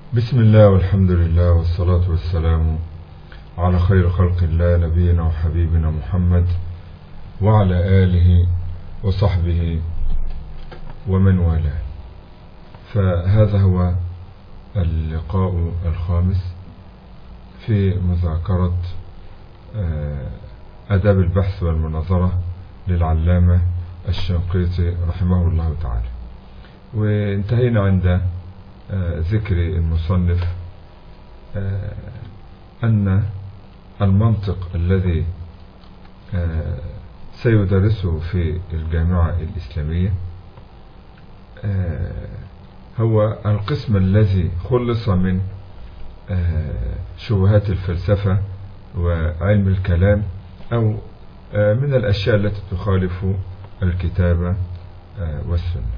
بسم الله والحمد لله والصلاة والسلام على خير خلق الله نبينا وحبيبنا محمد وعلى آله وصحبه ومن والاه فهذا هو اللقاء الخامس في مذاكرة أداب البحث والمناظرة للعلامة الشنقيطي رحمه الله تعالى وانتهينا عند ذكر المصنف أن المنطق الذي سيدرسه في الجامعة الإسلامية هو القسم الذي خلص من شبهات الفلسفة وعلم الكلام أو من الأشياء التي تخالف الكتاب والسنة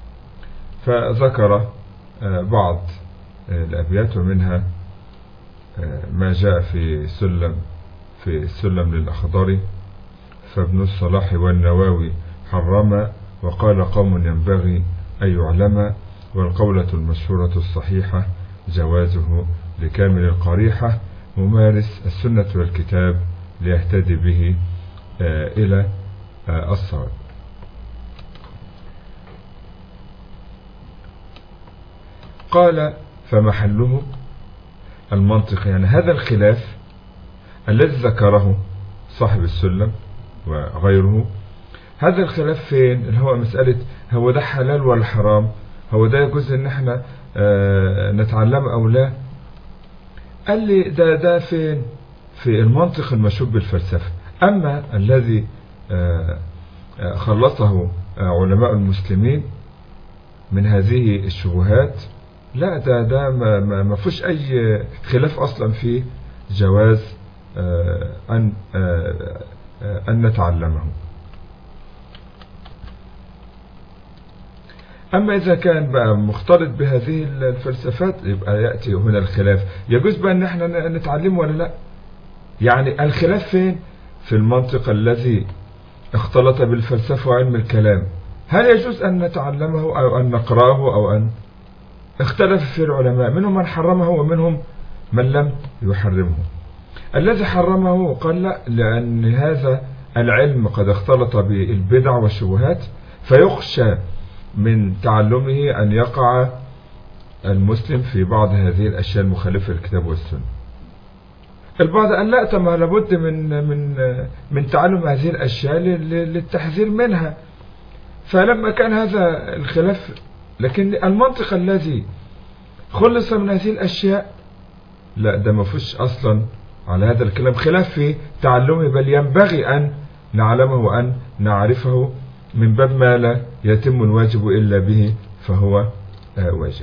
فذكر بعض الأبيات ومنها ما جاء في سلم في السلم للأخضر فابن الصلاح والنواوي حرم وقال قوم ينبغي أن يعلم والقولة المشهورة الصحيحة جوازه لكامل القريحة ممارس السنة والكتاب ليهتدي به إلى الصواب قال فمحله المنطق يعني هذا الخلاف الذي ذكره صاحب السلم وغيره هذا الخلاف فين اللي هو مسألة هو ده حلال ولا حرام هو ده يجوز ان احنا اه نتعلم او لا قال لي ده ده فين في المنطق المشوب بالفلسفة اما الذي اه خلصه علماء المسلمين من هذه الشبهات لا ده ده ما, ما, ما فيش اي خلاف اصلا في جواز اه ان ان نتعلمه أما إذا كان بقى مختلط بهذه الفلسفات يبقى يأتي هنا الخلاف يجوز بقى أن احنا نتعلمه ولا لا يعني الخلاف فين في المنطق الذي اختلط بالفلسفة وعلم الكلام هل يجوز أن نتعلمه أو أن نقرأه أو أن اختلف في العلماء منهم من حرمه ومنهم من لم يحرمه الذي حرمه قال لا لأن هذا العلم قد اختلط بالبدع والشبهات فيخشى من تعلمه أن يقع المسلم في بعض هذه الأشياء المخالفة للكتاب والسنة البعض قال لا طب لابد من من من تعلم هذه الأشياء للتحذير منها فلما كان هذا الخلاف لكن المنطق الذي خلص من هذه الأشياء لا ده ما فيش أصلا على هذا الكلام خلاف في تعلمه بل ينبغي أن نعلمه وأن نعرفه من باب ما لا يتم الواجب إلا به فهو واجب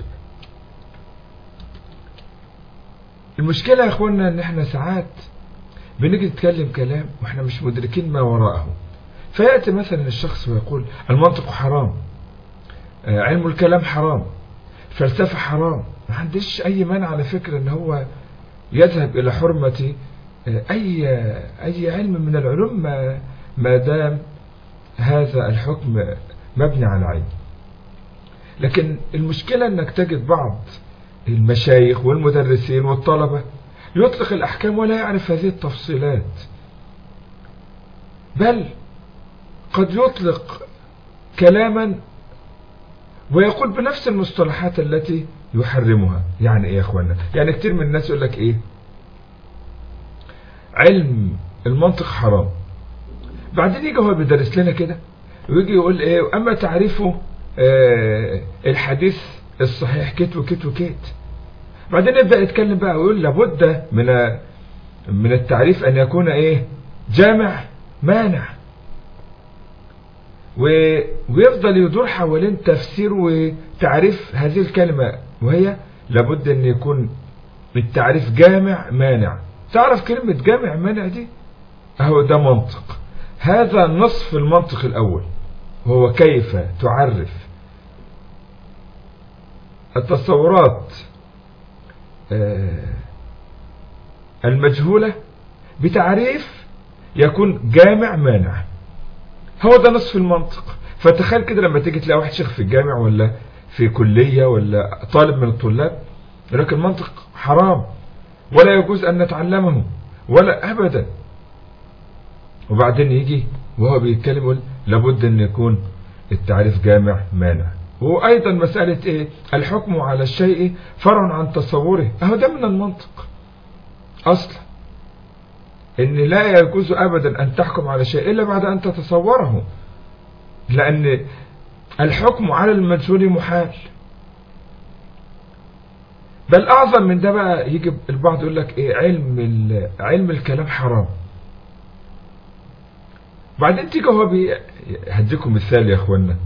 المشكلة يا أخوانا أن احنا ساعات بنيجي نتكلم كلام واحنا مش مدركين ما وراءه فيأتي مثلا الشخص ويقول المنطق حرام علم الكلام حرام فلسفة حرام ما عنديش أي مانع على فكرة أن هو يذهب إلى حرمة أي أي علم من العلوم ما, ما دام هذا الحكم مبني على علم لكن المشكلة أنك تجد بعض المشايخ والمدرسين والطلبة يطلق الأحكام ولا يعرف هذه التفصيلات بل قد يطلق كلاما ويقول بنفس المصطلحات التي يحرمها يعني ايه يا اخوانا يعني كتير من الناس يقول لك ايه علم المنطق حرام بعدين يجي هو بيدرس لنا كده ويجي يقول ايه اما تعريفه آه الحديث الصحيح كت وكت وكت بعدين يبدأ يتكلم بقى ويقول لابد من من التعريف ان يكون ايه جامع مانع ويفضل يدور حوالين تفسير وتعريف هذه الكلمة وهي لابد ان يكون التعريف جامع مانع تعرف كلمة جامع مانع دي اهو ده منطق هذا نصف المنطق الاول وهو كيف تعرف التصورات المجهولة بتعريف يكون جامع مانع هو ده نصف المنطق فتخيل كده لما تيجي تلاقي واحد شيخ في الجامع ولا في كلية ولا طالب من الطلاب لكن المنطق حرام ولا يجوز أن نتعلمه ولا أبدا وبعدين يجي وهو بيتكلم يقول لابد أن يكون التعريف جامع مانع وأيضا مسألة إيه الحكم على الشيء فرع عن تصوره أهو ده من المنطق أصلا إن لا يجوز أبدا أن تحكم على شيء إلا بعد أن تتصوره لأن الحكم على المجهول محال بل أعظم من ده بقى يجي البعض يقول لك إيه علم علم الكلام حرام بعدين تيجي هو بي هديكم مثال يا اخوانا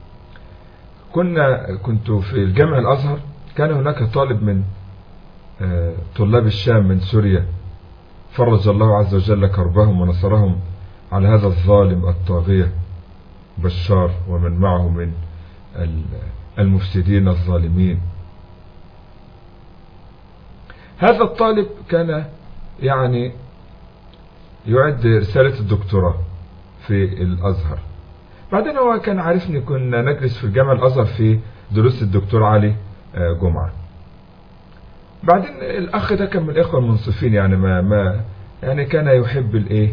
كنا كنت في الجامع الازهر كان هناك طالب من طلاب الشام من سوريا فرج الله عز وجل كربهم ونصرهم على هذا الظالم الطاغية بشار ومن معه من المفسدين الظالمين هذا الطالب كان يعني يعد رسالة الدكتوراه في الأزهر بعدين هو كان عارفني كنا نجلس في الجامع الأزهر في دروس الدكتور علي جمعة بعدين الأخ ده كان من الإخوة المنصفين يعني ما ما يعني كان يحب الإيه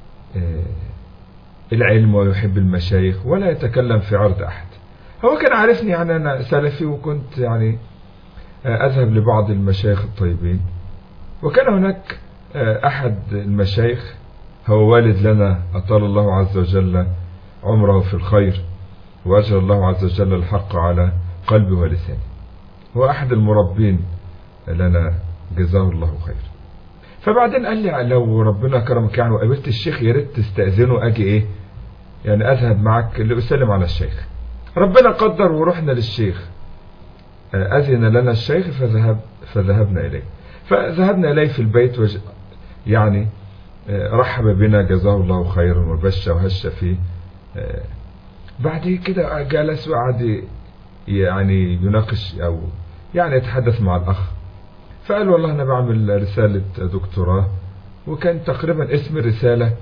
العلم ويحب المشايخ ولا يتكلم في عرض أحد هو كان عارفني يعني أنا سلفي وكنت يعني أذهب لبعض المشايخ الطيبين وكان هناك أحد المشايخ هو والد لنا أطال الله عز وجل عمره في الخير وأجر الله عز وجل الحق على قلبه ولسانه هو أحد المربين لنا جزاه الله خير فبعدين قال لي لو ربنا كرمك يعني وقابلت الشيخ يا ريت تستأذنه أجي إيه يعني أذهب معك لأسلم على الشيخ ربنا قدر ورحنا للشيخ أذن لنا الشيخ فذهب فذهبنا إليه فذهبنا إليه في البيت وج... يعني رحب بنا جزاه الله خيرا وبش وهش فيه بعد كده جلس وقعد يعني يناقش أو يعني يتحدث مع الأخ فقال والله أنا بعمل رسالة دكتوراه وكان تقريبا اسم الرسالة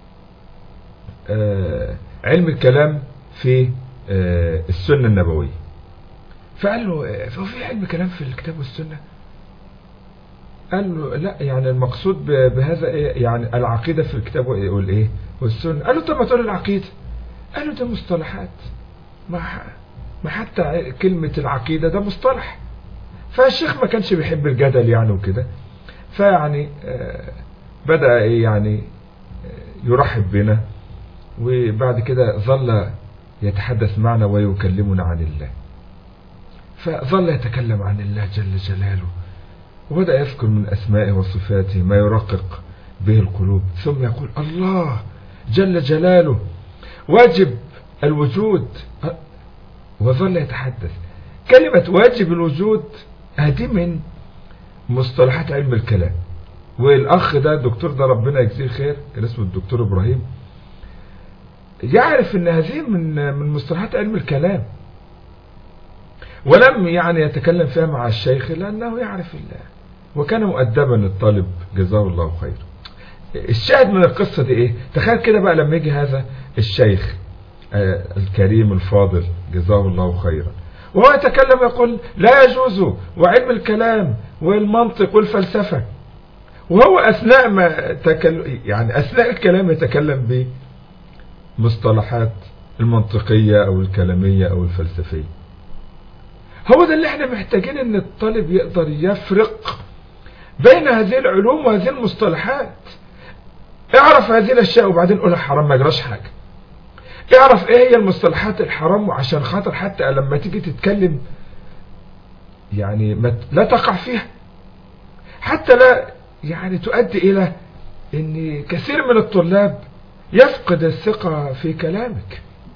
علم الكلام في السنة النبوية فقال له هو في علم كلام في الكتاب والسنة قال له لا يعني المقصود بهذا ايه يعني العقيدة في الكتاب والايه والسنة قال له طب ما تقول العقيدة قال له ده مصطلحات ما ما حتى كلمة العقيدة ده مصطلح فالشيخ ما كانش بيحب الجدل يعني وكده فيعني بدأ يعني يرحب بنا وبعد كده ظل يتحدث معنا ويكلمنا عن الله فظل يتكلم عن الله جل جلاله وبدأ يذكر من أسمائه وصفاته ما يرقق به القلوب ثم يقول الله جل جلاله واجب الوجود وظل يتحدث كلمة واجب الوجود هذه من مصطلحات علم الكلام والأخ ده الدكتور ده ربنا يجزيه خير كان اسمه الدكتور إبراهيم يعرف ان هذه من من مصطلحات علم الكلام ولم يعني يتكلم فيها مع الشيخ لأنه يعرف الله وكان مؤدبا الطالب جزاه الله خير الشاهد من القصة دي ايه تخيل كده بقى لما يجي هذا الشيخ الكريم الفاضل جزاه الله خيرا وهو يتكلم يقول لا يجوز وعلم الكلام والمنطق والفلسفة وهو أثناء ما تكلم يعني أثناء الكلام يتكلم بمصطلحات المنطقية أو الكلامية أو الفلسفية هو ده اللي احنا محتاجين ان الطالب يقدر يفرق بين هذه العلوم وهذه المصطلحات اعرف هذه الاشياء وبعدين قولها حرام ما يجراش حاجة اعرف ايه هي المصطلحات الحرام وعشان خاطر حتى لما تيجي تتكلم يعني ما لا تقع فيها حتى لا يعني تؤدي الى ان كثير من الطلاب يفقد الثقة في كلامك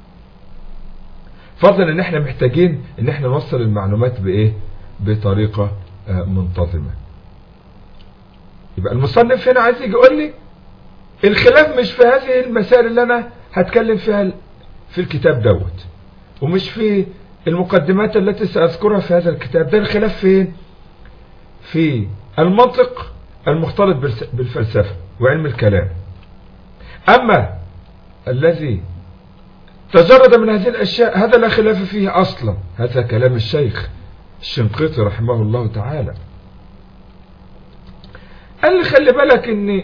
فضلا ان احنا محتاجين ان احنا نوصل المعلومات بايه بطريقة منتظمة يبقى المصنف هنا عايز يجي يقول لي الخلاف مش في هذه المسائل اللي انا هتكلم فيها في الكتاب دوت ومش في المقدمات التي سأذكرها في هذا الكتاب ده الخلاف فين في المنطق المختلط بالفلسفة وعلم الكلام أما الذي تجرد من هذه الأشياء هذا لا خلاف فيه أصلا هذا كلام الشيخ الشنقيطي رحمه الله تعالى قال لي خلي بالك ان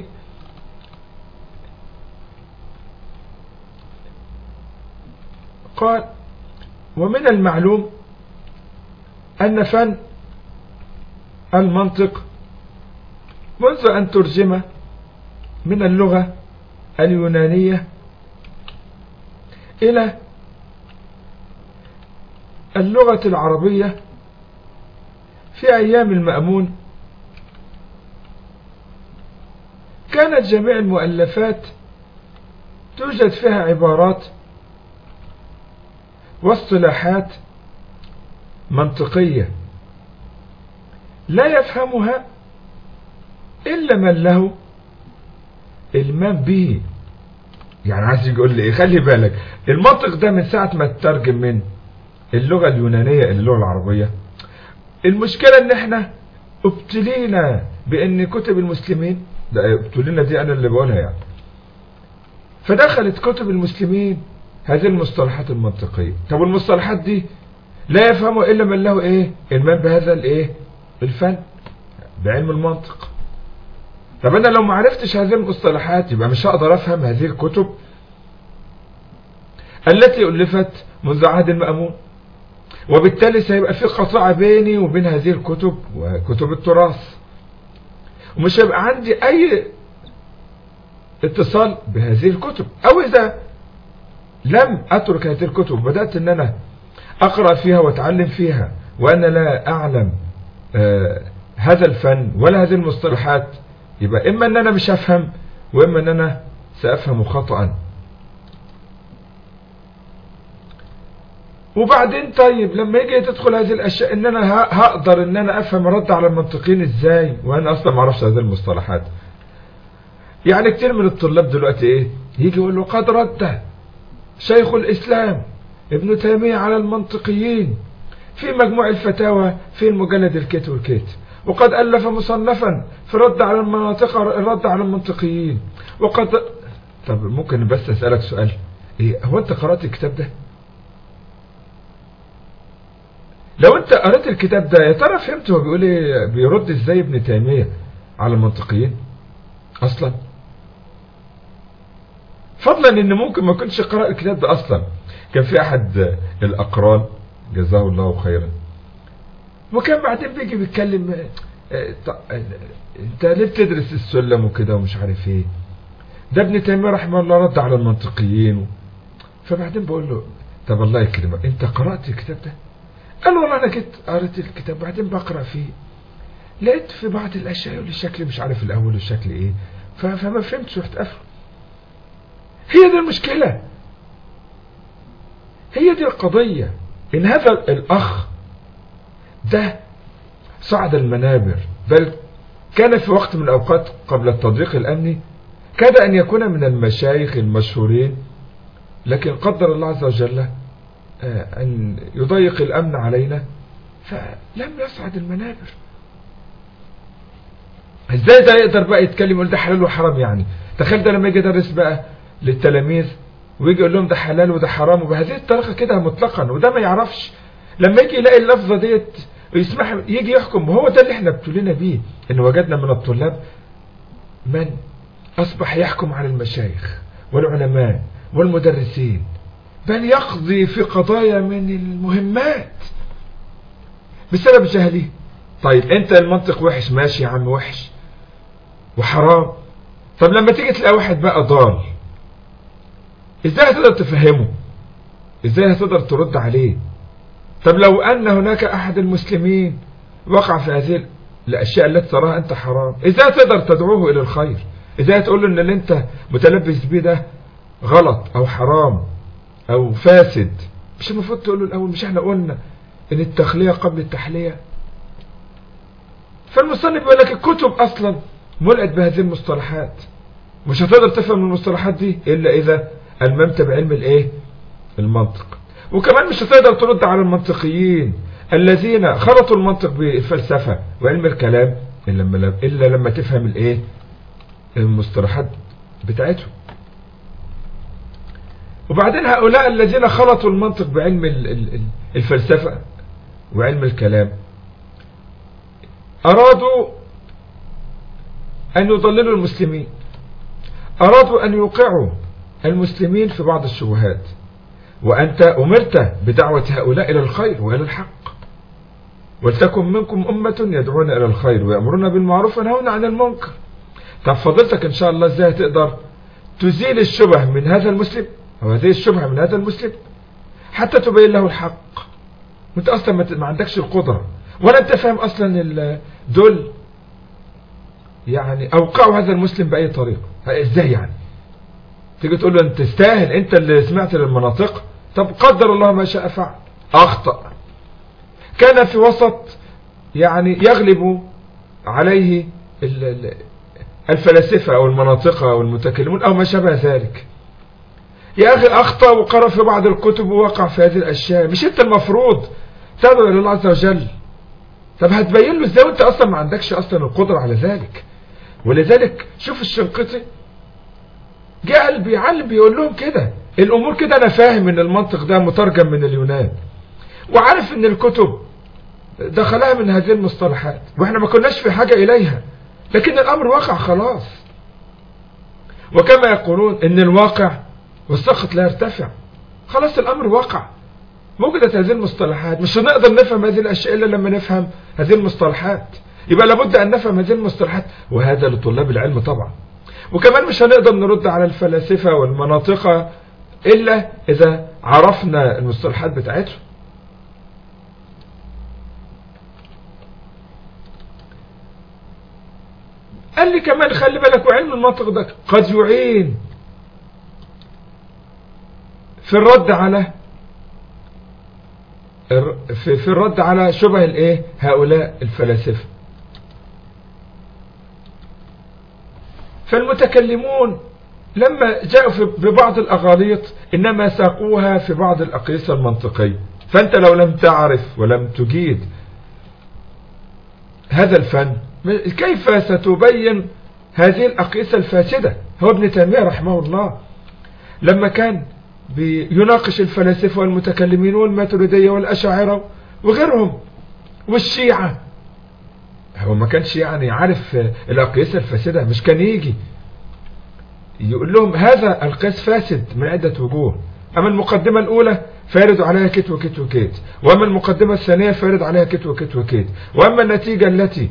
قال ومن المعلوم أن فن المنطق منذ أن ترجم من اللغة اليونانية إلى اللغة العربية في أيام المأمون كانت جميع المؤلفات توجد فيها عبارات واصطلاحات منطقية لا يفهمها إلا من له المام به يعني عايز يقول لي خلي بالك المنطق ده من ساعة ما تترجم من اللغة اليونانية إلى اللغة العربية المشكلة ان احنا ابتلينا بان كتب المسلمين ده ابتلينا دي انا اللي بقولها يعني فدخلت كتب المسلمين هذه المصطلحات المنطقية طب المصطلحات دي لا يفهمه الا من له ايه المام بهذا الايه الفن بعلم المنطق طب انا لو ما عرفتش هذه المصطلحات يبقى مش هقدر افهم هذه الكتب التي الفت منذ عهد المأمون وبالتالي سيبقى في قطاع بيني وبين هذه الكتب وكتب التراث ومش هيبقى عندي اي اتصال بهذه الكتب او اذا لم اترك هذه الكتب بدأت ان انا اقرأ فيها واتعلم فيها وانا لا اعلم آه هذا الفن ولا هذه المصطلحات يبقى اما ان انا مش هفهم واما ان انا سافهم خطأ وبعدين طيب لما يجي تدخل هذه الاشياء ان انا هقدر ان انا افهم رد على المنطقين ازاي وانا اصلا ما اعرفش هذه المصطلحات يعني كتير من الطلاب دلوقتي ايه يجي يقول له قد رد شيخ الاسلام ابن تيمية على المنطقيين في مجموع الفتاوى في المجلد الكيت والكيت وقد ألف مصنفا في رد على المناطق الرد على المنطقيين وقد طب ممكن بس أسألك سؤال إيه هو أنت قرأت الكتاب ده لو أنت قرأت الكتاب ده يا ترى فهمت هو بيقول إيه بيرد إزاي ابن تيمية على المنطقيين أصلا فضلا ان ممكن ما كنتش قرأ الكتاب ده اصلا كان في احد الاقران جزاه الله خيرا وكان بعدين بيجي بيتكلم انت ليه بتدرس السلم وكده ومش عارف ايه ده ابن تيميه رحمه الله رد على المنطقيين فبعدين بقول له طب الله يكرمك انت قرأت الكتاب ده قال والله انا جيت قرأت الكتاب بعدين بقرأ فيه لقيت في بعض الاشياء يقول لي الشكل مش عارف الاول والشكل ايه فما فهمتش رحت قافله هي دي المشكلة هي دي القضية ان هذا الاخ ده صعد المنابر بل كان في وقت من الاوقات قبل التضييق الامني كاد ان يكون من المشايخ المشهورين لكن قدر الله عز وجل ان يضيق الامن علينا فلم يصعد المنابر ازاي ده يقدر بقى يتكلم يقول ده حلال وحرام يعني تخيل ده لما يجي يدرس بقى للتلاميذ ويجي يقول لهم ده حلال وده حرام وبهذه الطريقة كده مطلقا وده ما يعرفش لما يجي يلاقي اللفظة ديت ويسمح يجي يحكم وهو ده اللي احنا ابتلينا بيه ان وجدنا من الطلاب من اصبح يحكم على المشايخ والعلماء والمدرسين بل يقضي في قضايا من المهمات بسبب جهله طيب انت المنطق وحش ماشي يا عم وحش وحرام طب لما تيجي تلاقي واحد بقى ضال ازاي هتقدر تفهمه ازاي هتقدر ترد عليه طب لو ان هناك احد المسلمين وقع في هذه الاشياء التي تراها انت حرام ازاي تقدر تدعوه الى الخير ازاي تقول له ان اللي انت متلبس بيه ده غلط او حرام او فاسد مش المفروض تقول له الاول مش احنا قلنا ان التخلية قبل التحلية فالمصنف بيقول لك الكتب اصلا ملئت بهذه المصطلحات مش هتقدر تفهم المصطلحات دي الا اذا الممت بعلم الايه المنطق وكمان مش هتقدر ترد على المنطقيين الذين خلطوا المنطق بالفلسفة وعلم الكلام إلا لما, إلا لما تفهم الايه المصطلحات بتاعتهم وبعدين هؤلاء الذين خلطوا المنطق بعلم الفلسفة وعلم الكلام أرادوا أن يضللوا المسلمين أرادوا أن يوقعوا المسلمين في بعض الشبهات وأنت أمرت بدعوة هؤلاء إلى الخير وإلى الحق ولتكن منكم أمة يدعون إلى الخير ويأمرون بالمعروف وينهون عن المنكر طب فضلتك إن شاء الله إزاي تقدر تزيل الشبه من هذا المسلم أو هذه الشبهة من هذا المسلم حتى تبين له الحق وانت أصلا ما عندكش القدرة ولا انت فاهم أصلا دول يعني أوقعوا هذا المسلم بأي طريقة ازاي يعني تيجي تقول له انت تستاهل انت اللي سمعت للمناطق طب قدر الله ما شاء فعل اخطأ كان في وسط يعني يغلب عليه الفلاسفة او المناطق او المتكلمون او ما شابه ذلك يا اخي اخطأ وقرأ في بعض الكتب ووقع في هذه الاشياء مش انت المفروض تدعو الى الله عز وجل طب هتبين له ازاي وانت اصلا ما عندكش اصلا القدرة على ذلك ولذلك شوف الشنقطي جاء قلبي علم بيقول لهم كده الامور كده انا فاهم ان المنطق ده مترجم من اليونان وعارف ان الكتب دخلها من هذه المصطلحات واحنا ما كناش في حاجة اليها لكن الامر واقع خلاص وكما يقولون ان الواقع والسقط لا يرتفع خلاص الامر وقع وجدت هذه المصطلحات مش هنقدر نفهم هذه الاشياء الا لما نفهم هذه المصطلحات يبقى لابد ان نفهم هذه المصطلحات وهذا لطلاب العلم طبعا وكمان مش هنقدر نرد على الفلاسفة والمناطق إلا إذا عرفنا المصطلحات بتاعتهم قال لي كمان خلي بالك وعلم المنطق ده قد يعين في الرد على في الرد على شبه الايه هؤلاء الفلاسفه فالمتكلمون لما جاءوا ببعض الأغاليط إنما ساقوها في بعض الأقيسة المنطقية فأنت لو لم تعرف ولم تجيد هذا الفن كيف ستبين هذه الأقيسة الفاسدة هو ابن تيمية رحمه الله لما كان يناقش الفلاسفة والمتكلمين والماتريدية والأشاعرة وغيرهم والشيعة هو ما كانش يعني عارف الأقيسة الفاسدة مش كان يجي يقول لهم هذا القياس فاسد من عدة وجوه أما المقدمة الأولى فيرد عليها كت وكت وكت وأما المقدمة الثانية فيرد عليها كت وكت وكت وأما النتيجة التي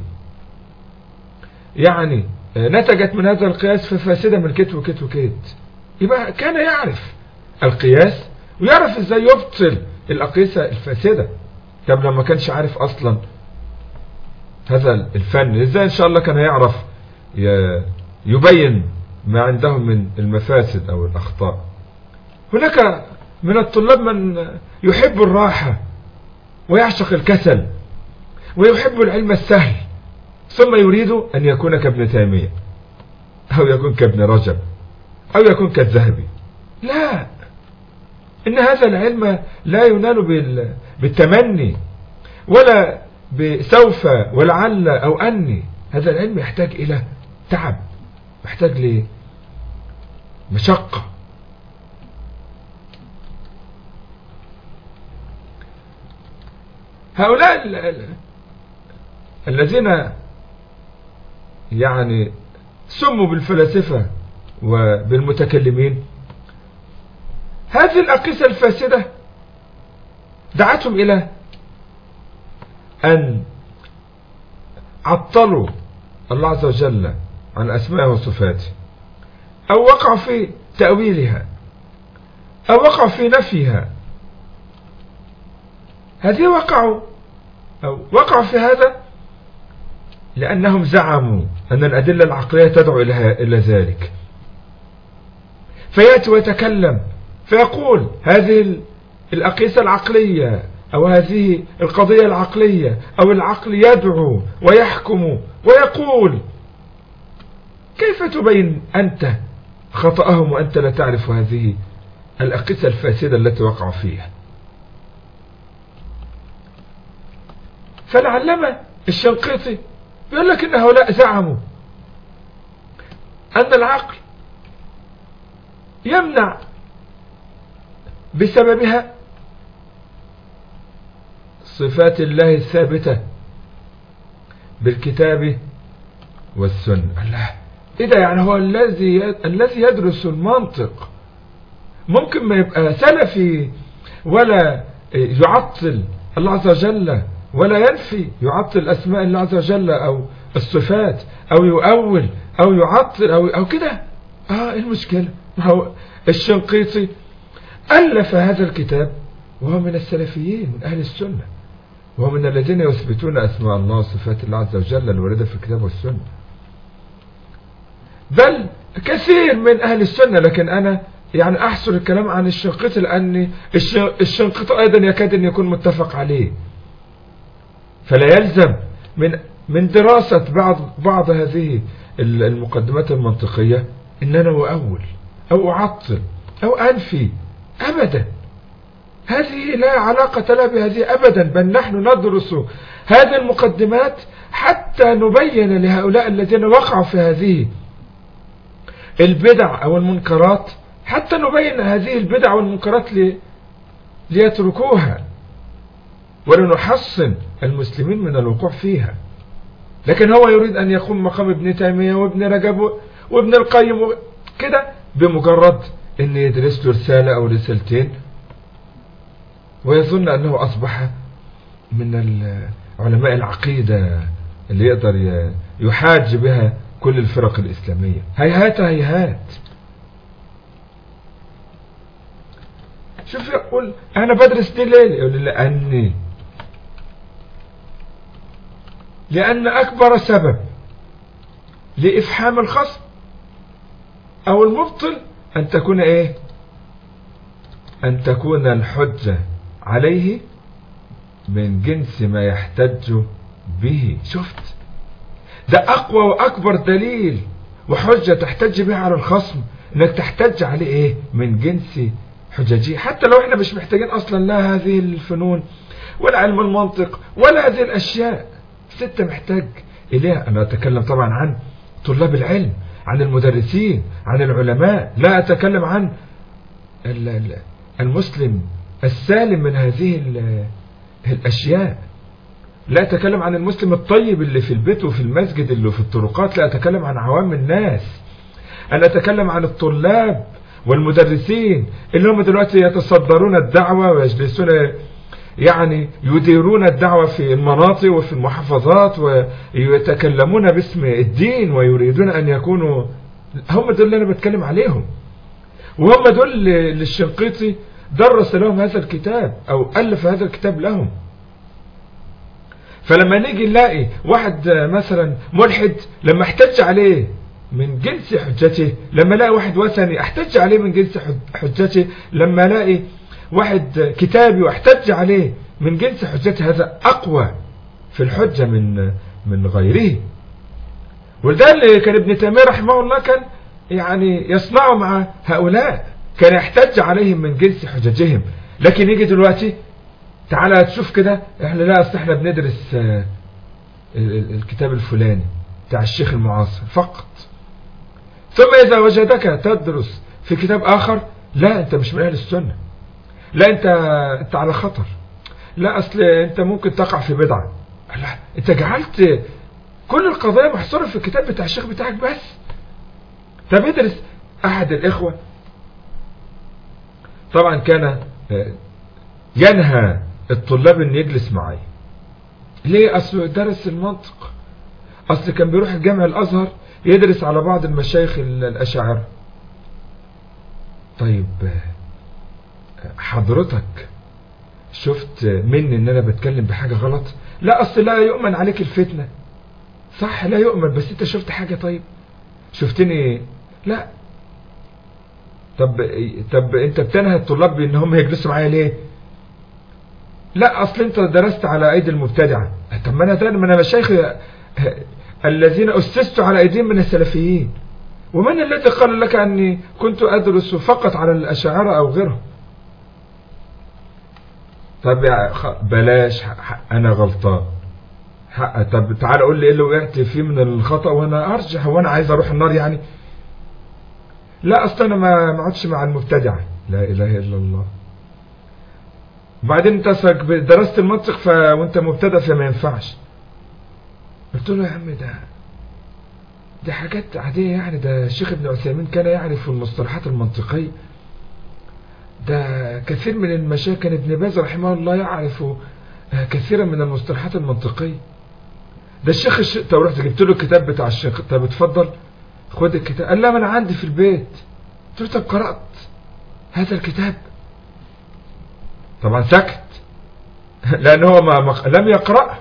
يعني نتجت من هذا القياس ففاسدة من كت وكت وكت يبقى كان يعرف القياس ويعرف ازاي يبطل الأقيسة الفاسدة طب لما كانش عارف أصلا هذا الفن ازاي ان شاء الله كان يعرف يبين ما عندهم من المفاسد او الاخطاء هناك من الطلاب من يحب الراحة ويعشق الكسل ويحب العلم السهل ثم يريد ان يكون كابن تيمية او يكون كابن رجب او يكون كالذهبي لا ان هذا العلم لا ينال بالتمني ولا بسوف ولعل أو أني هذا العلم يحتاج إلى تعب يحتاج لمشقة هؤلاء الذين يعني سموا بالفلاسفة وبالمتكلمين هذه الأقيسة الفاسدة دعتهم إلى أن عطلوا الله عز وجل عن أسماء وصفاته أو وقعوا في تأويلها أو وقعوا في نفيها هذه وقعوا أو وقعوا في هذا لأنهم زعموا أن الأدلة العقلية تدعو إلى ذلك فيأتي ويتكلم فيقول هذه الأقيسة العقلية أو هذه القضية العقلية أو العقل يدعو ويحكم ويقول كيف تبين أنت خطأهم وأنت لا تعرف هذه الأقصة الفاسدة التي وقعوا فيها فالعلمة الشنقيطي يقول لك إن هؤلاء زعموا أن العقل يمنع بسببها صفات الله الثابتة بالكتاب والسنة الله ايه ده يعني هو الذي الذي يدرس المنطق ممكن ما يبقى سلفي ولا يعطل الله عز وجل ولا ينفي يعطل اسماء الله عز وجل او الصفات او يؤول او يعطل او او كده اه ايه المشكله ما هو الشنقيطي الف هذا الكتاب وهو من السلفيين من اهل السنه وهو من الذين يثبتون اسماء الله وصفات الله عز وجل الوارده في الكتاب والسنه بل كثير من اهل السنه لكن انا يعني احصر الكلام عن الشنقيطي لان الشنقيطي ايضا يكاد ان يكون متفق عليه فلا يلزم من من دراسة بعض بعض هذه المقدمات المنطقية ان انا اؤول او اعطل او انفي ابدا هذه لا علاقة لها بهذه ابدا بل نحن ندرس هذه المقدمات حتى نبين لهؤلاء الذين وقعوا في هذه البدع او المنكرات حتى نبين هذه البدع والمنكرات لي ليتركوها ولنحصن المسلمين من الوقوع فيها لكن هو يريد أن يقوم مقام ابن تيمية وابن رجب وابن القيم كده بمجرد أن يدرس له رسالة أو رسالتين ويظن أنه أصبح من علماء العقيدة اللي يقدر يحاج بها كل الفرق الإسلامية هيهات هيهات شوف يقول أنا بدرس دي ليه يقول لي لأني لأن أكبر سبب لإفحام الخصم أو المبطل أن تكون إيه أن تكون الحجة عليه من جنس ما يحتج به شفت ده أقوى وأكبر دليل وحجة تحتج بها على الخصم انك تحتج عليه ايه من جنس حججيه حتى لو احنا مش محتاجين اصلا لا هذه الفنون ولا علم المنطق ولا هذه الاشياء ستة محتاج إليها أنا أتكلم طبعا عن طلاب العلم عن المدرسين عن العلماء لا أتكلم عن المسلم السالم من هذه الأشياء لا أتكلم عن المسلم الطيب اللي في البيت وفي المسجد اللي في الطرقات لا أتكلم عن عوام الناس أنا أتكلم عن الطلاب والمدرسين اللي هم دلوقتي يتصدرون الدعوة ويجلسون يعني يديرون الدعوة في المناطق وفي المحافظات ويتكلمون باسم الدين ويريدون أن يكونوا هم دول اللي أنا بتكلم عليهم وهم دول اللي الشنقيطي درس لهم هذا الكتاب أو ألف هذا الكتاب لهم فلما نيجي نلاقي واحد مثلا ملحد لما احتج عليه من جنس حجته لما الاقي واحد وثني احتج عليه من جنس حجته لما الاقي واحد كتابي واحتج عليه من جنس حجته هذا أقوى في الحجة من من غيره وده اللي كان ابن تيمية رحمه الله كان يعني يصنعه مع هؤلاء كان يحتج عليهم من جنس حججهم لكن يجي دلوقتي تعالى تشوف كده احنا لا اصل احنا بندرس الكتاب الفلاني بتاع الشيخ المعاصر فقط ثم اذا وجدك تدرس في كتاب اخر لا انت مش من اهل السنه لا انت انت على خطر لا اصل انت ممكن تقع في بدعة لا انت جعلت كل القضايا محصورة في الكتاب بتاع الشيخ بتاعك بس طب ادرس احد الاخوة طبعا كان ينهى الطلاب ان يجلس معي ليه اصل درس المنطق اصل كان بيروح الجامع الازهر يدرس على بعض المشايخ الاشاعرة طيب حضرتك شفت مني ان انا بتكلم بحاجة غلط لا اصل لا يؤمن عليك الفتنة صح لا يؤمن بس انت شفت حاجة طيب شفتني لا طب طب انت بتنهى الطلاب بان هم يجلسوا معايا ليه لا اصل انت درست على ايدي المبتدعة طب ما انا ده من مشايخ الذين اسست على ايديهم من السلفيين ومن الذي قال لك اني كنت ادرس فقط على الاشاعرة او غيرهم طب بلاش انا غلطان حق طب تعال قول لي ايه اللي وقعت فيه من الخطأ وانا ارجح وانا عايز اروح النار يعني لا اصلا انا ما ما اقعدش مع المبتدعة لا اله الا الله وبعدين انت درست المنطق ف... وانت مبتدع فما ينفعش قلت له يا عم ده دي حاجات عادية يعني ده الشيخ ابن عثيمين كان يعرف المصطلحات المنطقية ده كثير من المشايخ كان ابن باز رحمه الله يعرف كثيرا من المصطلحات المنطقية ده الشيخ الش... طب رحت جبت له الكتاب بتاع الشيخ طب اتفضل خد الكتاب قال لا ما انا عندي في البيت قلت له طب قرأت هذا الكتاب طبعا سكت لان هو ما ما- لم يقرأ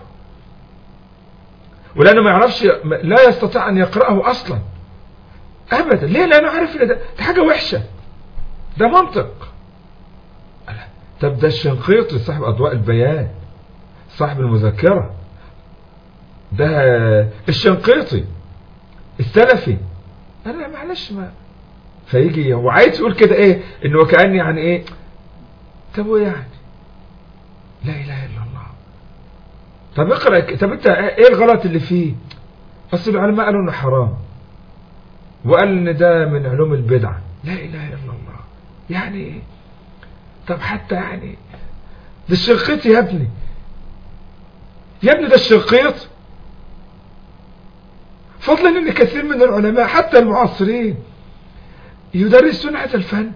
ولانه ما يعرفش لا يستطيع ان يقرأه اصلا ابدا ليه لانه عارف ان ده, ده حاجة وحشة ده منطق ألا، طب ده الشنقيطي صاحب اضواء البيان صاحب المذكرة ده الشنقيطي السلفي انا لا معلش ما فيجي هو عايز يقول كده ايه انه كأن يعني ايه طب وايه يعني لا اله الا الله طب اقرا ك- طب انت ايه الغلط اللي فيه اصل العلماء قالوا انه حرام وقال ان ده من علوم البدعه لا اله الا الله يعني ايه طب حتى يعني ده الشنقيط يا ابني يا ابني ده الشنقيط فضلا ان كثير من العلماء حتى المعاصرين يدرسون هذا الفن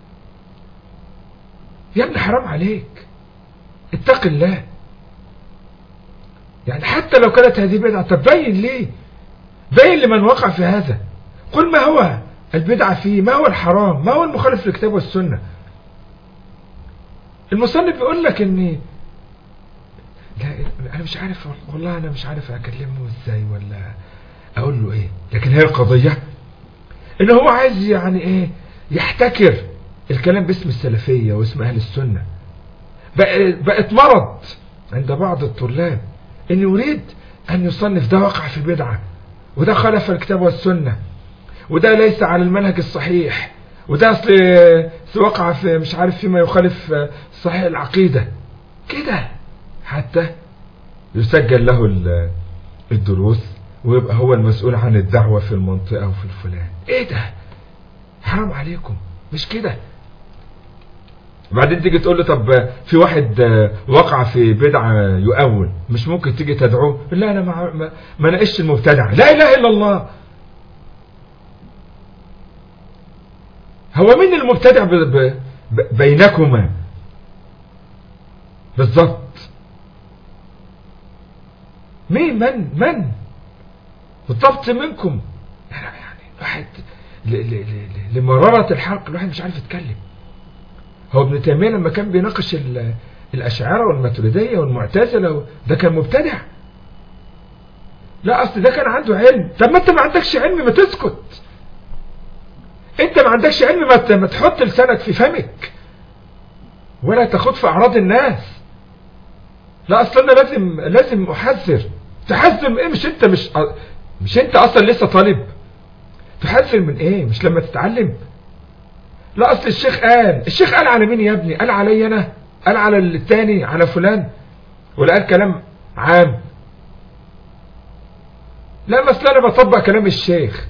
يا ابني حرام عليك اتق الله يعني حتى لو كانت هذه بدعة طب بين ليه بين لمن وقع في هذا قل ما هو البدعة فيه ما هو الحرام ما هو المخالف للكتاب والسنة المصنف بيقول لك ان لا انا مش عارف والله انا مش عارف اكلمه ازاي ولا اقول له ايه لكن هي القضية ان هو عايز يعني ايه يحتكر الكلام باسم السلفية واسم اهل السنة بق- بقت مرض عند بعض الطلاب ان يريد ان يصنف ده وقع في بدعة وده خالف الكتاب والسنة وده ليس على المنهج الصحيح وده اصل وقع في مش عارف فيما يخالف صحيح العقيدة كده حتى يسجل له ال- الدروس ويبقى هو المسؤول عن الدعوة في المنطقة وفي الفلان ايه ده حرام عليكم مش كده بعدين تيجي تقول له طب في واحد وقع في بدعة يؤول مش ممكن تيجي تدعوه لا انا ما ما, ما ناقشت المبتدع لا اله الا الله هو مين المبتدع ب- ب- ب- بينكما بالضبط مين من من بالضبط منكم يعني يعني الواحد ل- ل- ل- ل- لمرارة الحلق الواحد مش عارف يتكلم هو ابن تيمية لما كان بيناقش ال- الأشاعرة والماتريدية والمعتزلة ده كان مبتدع لا أصل ده كان عنده علم طب ما أنت ما عندكش علم ما تسكت أنت ما عندكش علم ما ت- ما تحط لسانك في فمك ولا تاخد في أعراض الناس لا أصل أنا لازم لازم أحذر تحذر إيه مش أنت مش مش أنت أصلا لسه طالب تحذر من إيه مش لما تتعلم لا اصل الشيخ قال الشيخ قال على مين يا ابني قال علي انا قال على التاني على فلان ولا قال كلام عام لا مثلا انا بطبق كلام الشيخ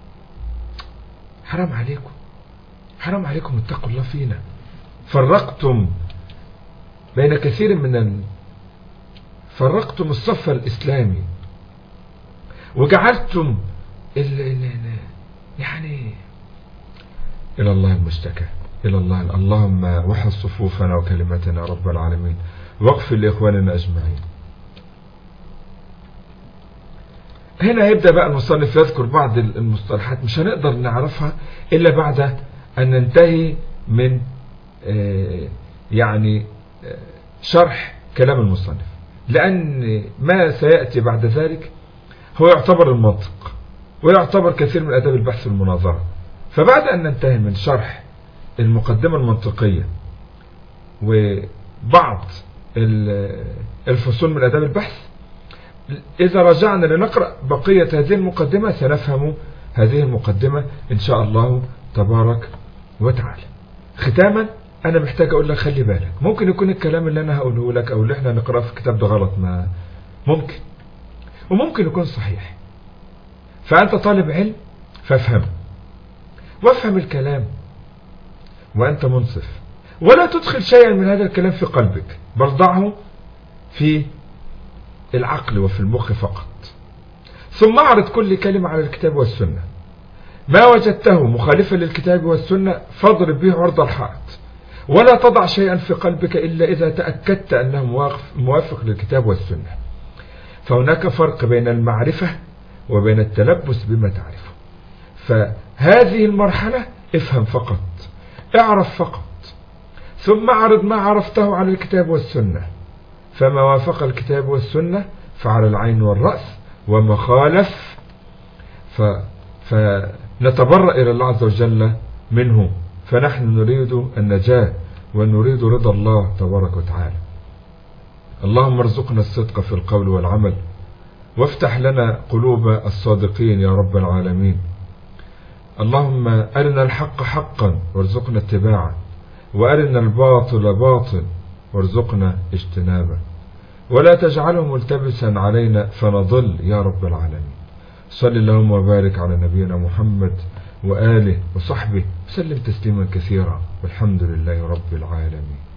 حرام عليكم حرام عليكم اتقوا الله فينا فرقتم بين كثير من ال... فرقتم الصف الاسلامي وجعلتم ال... ال... ال... يعني إلى الله المشتكى إلى الله اللهم وحد صفوفنا وكلمتنا رب العالمين واغفر لإخواننا أجمعين هنا يبدأ بقى المصنف يذكر بعض المصطلحات مش هنقدر نعرفها إلا بعد أن ننتهي من آه، يعني آه، شرح كلام المصنف لأن ما سيأتي بعد ذلك هو يعتبر المنطق ويعتبر كثير من أداب البحث والمناظرة فبعد أن ننتهي من شرح المقدمة المنطقية وبعض ال- الفصول من أداب البحث إذا رجعنا لنقرأ بقية هذه المقدمة سنفهم هذه المقدمة إن شاء الله تبارك وتعالى ختاما أنا محتاج أقول لك خلي بالك ممكن يكون الكلام اللي أنا هقوله لك أو اللي احنا نقرأه في الكتاب ده غلط ما ممكن وممكن يكون صحيح فأنت طالب علم فافهمه وافهم الكلام وأنت منصف ولا تدخل شيئا من هذا الكلام في قلبك بل ضعه في العقل وفي المخ فقط ثم اعرض كل كلمة على الكتاب والسنة ما وجدته مخالفا للكتاب والسنة فاضرب به عرض الحائط ولا تضع شيئا في قلبك إلا إذا تأكدت أنه موافق للكتاب والسنة فهناك فرق بين المعرفة وبين التلبس بما تعرفه فهذه المرحلة افهم فقط اعرف فقط ثم اعرض ما عرفته على الكتاب والسنة فما وافق الكتاب والسنة فعلى العين والرأس وما خالف ف... فنتبرأ إلى الله عز وجل منه فنحن نريد النجاة ونريد رضا الله تبارك وتعالى اللهم ارزقنا الصدق في القول والعمل وافتح لنا قلوب الصادقين يا رب العالمين اللهم أرنا الحق حقا وارزقنا اتباعه وأرنا الباطل باطل وارزقنا اجتنابه ولا تجعله ملتبسا علينا فنضل يا رب العالمين صل اللهم وبارك على نبينا محمد وآله وصحبه وسلم تسليما كثيرا والحمد لله رب العالمين